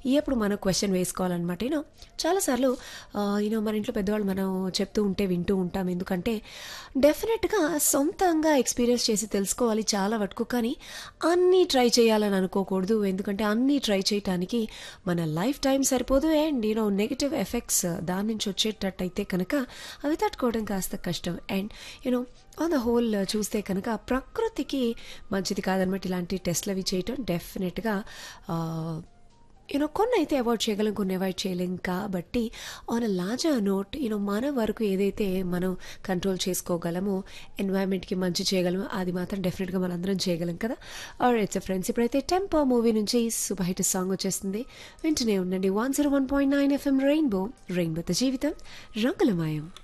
ఎప్పుడు మనం క్వశ్చన్ వేసుకోవాలన్నమాట యూనో చాలాసార్లు యూనో మన ఇంట్లో పెద్దవాళ్ళు మనం చెప్తూ ఉంటే వింటూ ఉంటాం ఎందుకంటే డెఫినెట్గా సొంతంగా ఎక్స్పీరియన్స్ చేసి తెలుసుకోవాలి చాలా వరకు కానీ అన్నీ ట్రై చేయాలని అనుకోకూడదు ఎందుకంటే అన్నీ ట్రై చేయటానికి మన లైఫ్ టైం సరిపోదు అండ్ యూనో నెగిటివ్ ఎఫెక్ట్స్ దాని నుంచి వచ్చేటట్టయితే కనుక అవి తట్టుకోవడం కాస్త కష్టం and you know on the whole చూస్తే కనుక ప్రకృతికి మంచిది కాదనమాట ఇలాంటి టెస్ట్లు అవి చేయటం డెఫినెట్గా యూనో కొన్ని అయితే అవాయిడ్ చేయగలం కొన్ని అవాయిడ్ చేయలేం కాబట్టి on a larger note you know మన వరకు ఏదైతే మనం కంట్రోల్ చేసుకోగలమో ఎన్వైరన్మెంట్కి మంచి చేయగలమో అది మాత్రం డెఫినెట్గా మనందరం చేయగలం కదా ఆర్ ఇట్స్ ఫ్రెండ్స్ ఇప్పుడైతే టెంపో మూవీ నుంచి సూపర్ హిట్ సాంగ్ వచ్చేస్తుంది వింటూనే ఉండండి one zero one point nine FM rainbow రెయిన్బోతో జీవితం రంగులమాయం